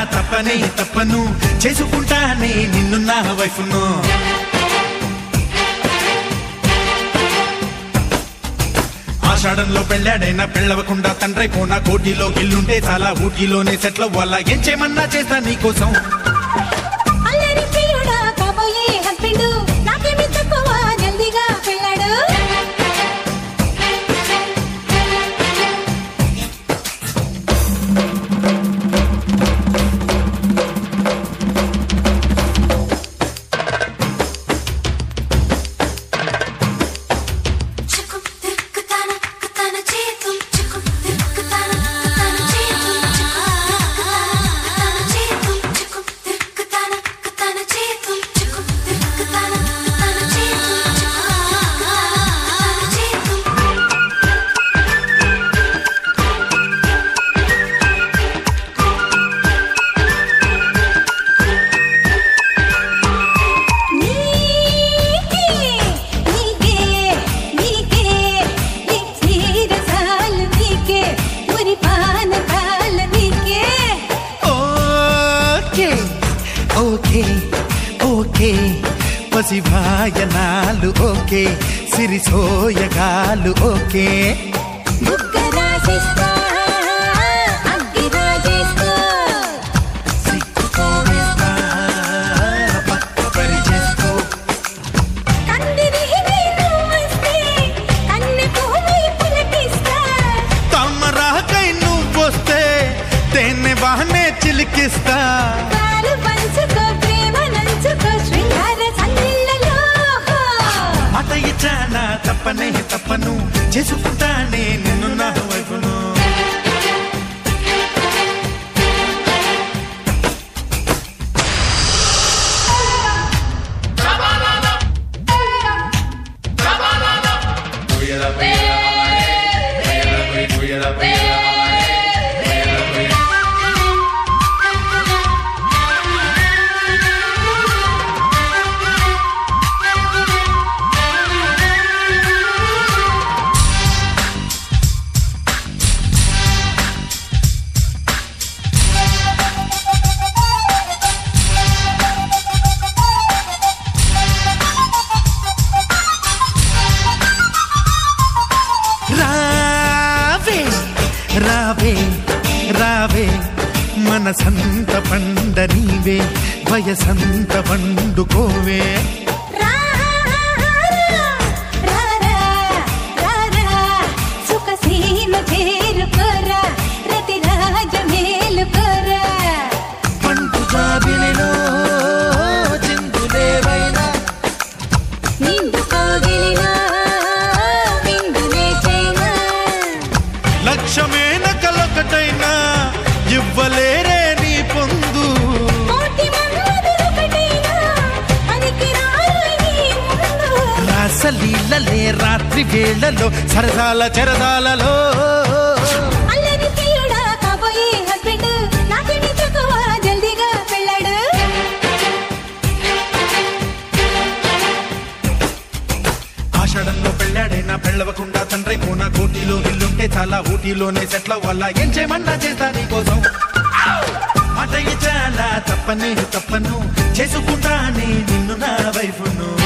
తప్పనే తప్పను చేసుకుంటానే నిన్ను నా వైఫ్ను ఆషాఢంలో పెళ్ళాడైనా పెళ్ళవకుండా తండ్రి పోనా కోటిలో ఇల్లుంటే చాలా ఊటీలోనే సెట్ల వల్ల ఏం చేయమన్నా చేస్తా నీకోసం అల్లరి ప్రియుడా కాబోయే హస్బెండ్ నాకేమి తక్కువ జల్దీగా పెళ్ళాడు Chukum tıkkıtana kıtana çetum Chukum tıkkıtana kıtana çetum Chukum tıkkıtana kıtana çetum Chukum tıkkıtana kıtana çetum Chukum tıkkıtana kıtana çetum నీకే నీకే నీకే నీరసాల నీకే మురి పానకాల నీకే ఓకే ఓకే ఓకే పసిభాయనాలు ఓకే సిరిసోయగాలు ఓకే బుగ్గ రాసిస్తా అగ్గి రాజేస్తా సిక్కుకోవేస్తా పక్క పరిచేస్తూ కందిరి నేను వస్తే కన్నె పువ్వై పులకిస్తా తమరాకై నువ్వొస్తే తేనె బానే చిలికిస్తా పాలు పంచుకో ప్రేమ నంచుకో శృంగార సందిళ్ళలో మాట ఇచ్చానా తప్పనే తప్పను చేసుకుంటానే నిన్ను నా వైపును రావే రావే రావే మనసంత పండ నీవే వయసంత పండుకోవే రా రా రా రా సుఖ సీమ చేరుకోరా రతి రాజ మేలుకోరా పండు జాబిలిలో చిందులేవైనా నిండు కోగిలినా విందులే చైనా లక్ష్యమైన కలొకటైనా ఇవ్వలేరే నీ పొందు కోటి మన్మధులొకటైనా పనికి రారు నీ ముందు రాసలీలలే రాత్రి వేళలో సరదాల చరదాలలో అల్లరి ప్రియుడా కాబోయే హస్బెండ్ నాకేమి తక్కువ జల్దీగా పెళ్ళాడు ఆషాఢంలో పెళ్ళాడైనా పెళ్ళవకుండా తండ్రి కోన కోటిలో ఇల్లుంటే చాలా ఊటీలోనే సెట్ల వల్ల ఏం చేయమన్నా చేస్తా నీకోసం మాట చాలా తప్పనే తప్పను చేసుకుంటానే నిన్ను నా వైఫును